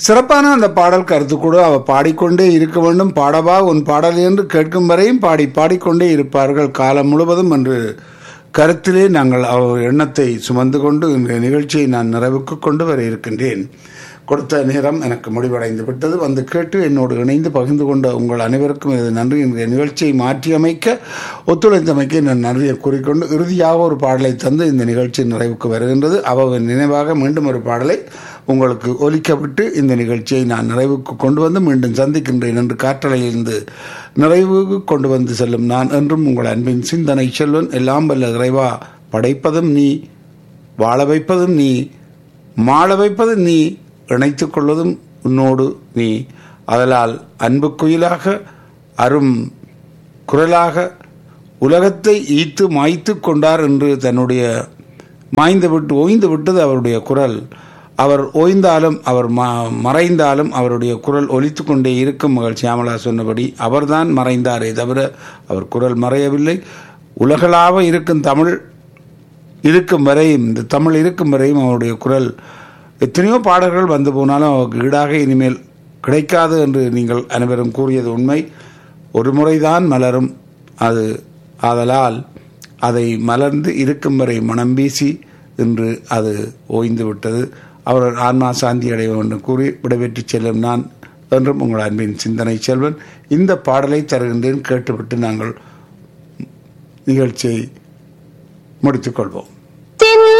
சிறப்பான அந்த பாடல் கருத்து கூட அவ பாடிக்கொண்டே இருக்க வேண்டும் பாடவா உன் பாடல் என்று கேட்கும் வரையும் பாடி பாடிக்கொண்டே இருப்பார்கள் காலம் முழுவதும் என்று கருத்திலே நாங்கள் அவர் எண்ணத்தை சுமந்து கொண்டு இந்த நிகழ்ச்சியை நான் நிறைவுக்கு கொண்டு வர இருக்கின்றேன் கொடுத்த நேரம் எனக்கு முடிவடைந்து விட்டது வந்து கேட்டு என்னோடு இணைந்து பகிர்ந்து கொண்ட உங்கள் அனைவருக்கும் இது நன்றி இந்த நிகழ்ச்சியை மாற்றியமைக்க ஒத்துழைத்தமைக்க நான் நன்றியை கூறிக்கொண்டு இறுதியாக ஒரு பாடலை தந்து இந்த நிகழ்ச்சி நிறைவுக்கு வருகின்றது அவள் நினைவாக மீண்டும் ஒரு பாடலை உங்களுக்கு ஒலிக்கப்பட்டு இந்த நிகழ்ச்சியை நான் நிறைவுக்கு கொண்டு வந்து மீண்டும் சந்திக்கின்றேன் என்று காற்றலையிலிருந்து நிறைவுக்கு கொண்டு வந்து செல்லும் நான் என்றும் உங்கள் அன்பின் சிந்தனை செல்வன் எல்லாம் வல்ல இறைவா படைப்பதும் நீ வாழ வைப்பதும் நீ மாள வைப்பதும் நீ இணைத்துக் கொள்வதும் உன்னோடு நீ அதலால் அன்பு குயிலாக அரும் குரலாக உலகத்தை ஈத்து மாய்த்து கொண்டார் என்று தன்னுடைய மாய்ந்து விட்டு ஓய்ந்து விட்டது அவருடைய குரல் அவர் ஓய்ந்தாலும் அவர் ம- மறைந்தாலும் அவருடைய குரல் ஒலித்து கொண்டே இருக்கும் மகள் சியாமலா சொன்னபடி அவர்தான் மறைந்தாரே தவிர அவர் குரல் மறையவில்லை உலகளாவ இருக்கும் தமிழ் இருக்கும் வரையும் இந்த தமிழ் இருக்கும் வரையும் அவருடைய குரல் எத்தனையோ பாடல்கள் வந்து போனாலும் அவருக்கு ஈடாக இனிமேல் கிடைக்காது என்று நீங்கள் அனைவரும் கூறியது உண்மை ஒரு முறைதான் மலரும் அது ஆதலால் அதை மலர்ந்து இருக்கும் வரை மனம் வீசி இன்று அது ஓய்ந்து விட்டது அவர் ஆன்மா சாந்தி அடைய வேண்டும் கூறி விடைபெற்று செல்லும் நான் என்றும் உங்கள் அன்பின் சிந்தனை செல்வன் இந்த பாடலை தருகின்றேன் கேட்டுவிட்டு நாங்கள் நிகழ்ச்சியை முடித்துக் கொள்வோம்